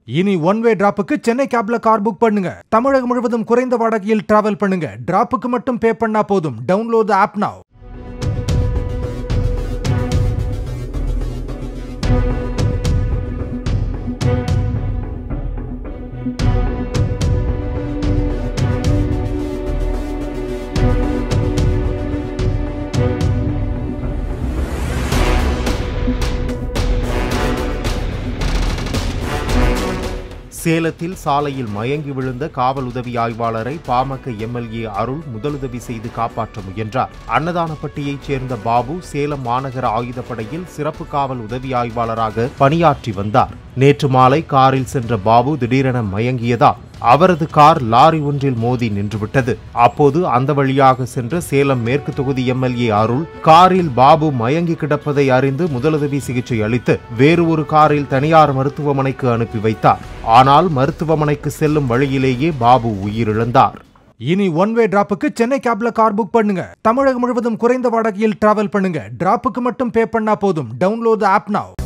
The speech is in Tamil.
இனி ஒன் வே டிராப்புக்கு சென்னை கேப்ல கார் புக் பண்ணுங்க தமிழகம் முழுவதும் குறைந்த வாடகையில் டிராவல் பண்ணுங்க டிராப்புக்கு மட்டும் பே பண்ணா போதும் டவுன்லோட் ஆப் now சேலத்தில் சாலையில் மயங்கி விழுந்த காவல் உதவி ஆய்வாளரை பாமக எம்எல்ஏ அருள் முதலுதவி செய்து காப்பாற்ற முயன்றார் அன்னதானப்பட்டியைச் சேர்ந்த பாபு சேலம் மாநகர ஆயுதப்படையில் சிறப்பு காவல் உதவி ஆய்வாளராக பணியாற்றி வந்தார் நேற்று மாலை காரில் சென்ற பாபு திடீரென மயங்கியதால் அவரது கார் லாரி ஒன்றில் மோதி நின்றுவிட்டது அப்போது அந்த வழியாக சென்ற சேலம் மேற்கு தொகுதி எம்எல்ஏ அருள் காரில் பாபு மயங்கி கிடப்பதை அறிந்து முதலுதவி சிகிச்சை அளித்து வேறு ஒரு காரில் தனியார் மருத்துவமனைக்கு அனுப்பி வைத்தார் ஆனால் மருத்துவமனைக்கு செல்லும் வழியிலேயே பாபு உயிரிழந்தார் இனி ஒன் வே டிராப்புக்கு சென்னை கேப்ல கார் புக் பண்ணுங்க தமிழகம் முழுவதும் குறைந்த வாடகையில் டிராவல் பண்ணுங்க டிராப்புக்கு மட்டும் பே பண்ணா போதும் டவுன்லோட் ஆப் now